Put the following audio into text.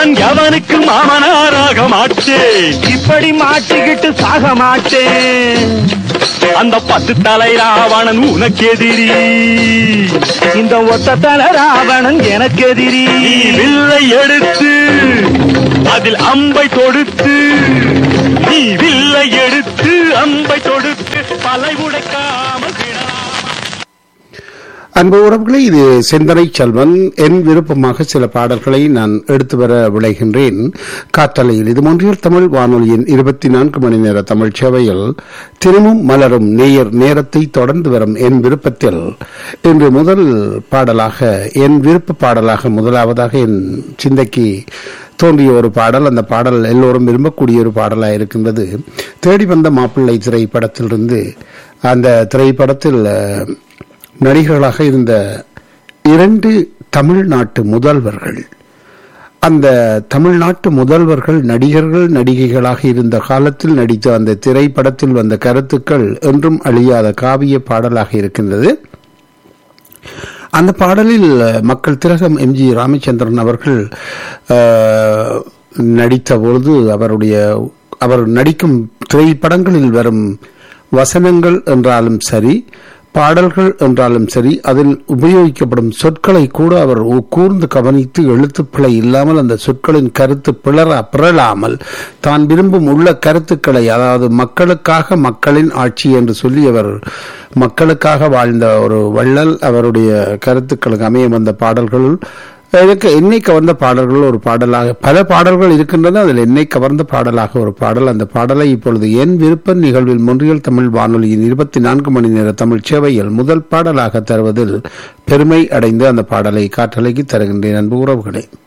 நான் எவனுக்கு மாமனாராக மாட்டேன் இப்படி மாட்டிக்கிட்டு சாக மாட்டேன் அந்த பத்து தலை ராவணன் உனக்கு எதிரி இந்த ஒத்த தல ராவணன் எனக்கு எதிரி நீ வில்லை எடுத்து அதில் அம்பை தொடுத்து நீ வில்லை எடுத்து அம்பை தொடுத்து பலை உடைக்காமல் விடாமல் அன்பு உறவுகளே இது சிந்தனை செல்வன் என் விருப்பமாக சில பாடல்களை நான் எடுத்து வர விளைகின்றேன் காற்றலையில் இது மொன்றியல் தமிழ் வானொலியின் இருபத்தி நான்கு மணி நேர தமிழ் சேவையில் திரும்பும் மலரும் நேயர் நேரத்தை தொடர்ந்து வரும் என் விருப்பத்தில் இன்று முதல் பாடலாக என் விருப்ப பாடலாக முதலாவதாக என் சிந்தைக்கு தோன்றிய ஒரு பாடல் அந்த பாடல் எல்லோரும் விரும்பக்கூடிய ஒரு பாடலாக இருக்கின்றது தேடி வந்த மாப்பிள்ளை திரைப்படத்திலிருந்து அந்த திரைப்படத்தில் அஹ், நடிகர்களாக இருந்த இரண்டு தமிழ்நாட்டு முதல்வர்கள் அந்த தமிழ்நாட்டு முதல்வர்கள் நடிகர்கள் நடிகைகளாக இருந்த காலத்தில் நடித்த அந்த திரைப்படத்தில் வந்த கருத்துக்கள் என்றும் அழியாத காவிய பாடலாக இருக்கின்றது அந்த பாடலில் மக்கள் திலகம் எம்ஜி ராமச்சந்திரன் அவர்கள் அஹ், நடித்த பொழுது அவருடைய அவர் நடிக்கும் திரைப்படங்களில் வரும் வசனங்கள் என்றாலும் சரி பாடல்கள் என்றாலும் சரி அதில் உபயோகிக்கப்படும் சொற்களை கூட அவர் உ- கூர்ந்து கவனித்து எழுத்துப்பிழை இல்லாமல் அந்த சொற்களின் கருத்து பிளற பிறழாமல் தான் விரும்பும் உள்ள கருத்துக்களை அதாவது மக்களுக்காக மக்களின் ஆட்சி என்று சொல்லி அவர் மக்களுக்காக வாழ்ந்த ஒரு வள்ளல் அவருடைய கருத்துக்களுக்கு அமைய வந்த பாடல்களுள் எனக்கு என்னை கவர்ந்த பாடல்கள் ஒரு பாடலாக பல பாடல்கள் இருக்கின்றன அதில் என்னை கவர்ந்த பாடலாக ஒரு பாடல் அந்த பாடலை இப்பொழுது என் விருப்ப நிகழ்வில் மொன்றியல் தமிழ் வானொலியின் இருபத்தி நான்கு மணி நேர தமிழ் சேவையில் முதல் பாடலாக தருவதில் பெருமை அடைந்து அந்த பாடலை காற்றலைக்கு தருகின்றேன் அன்பு உறவுகளே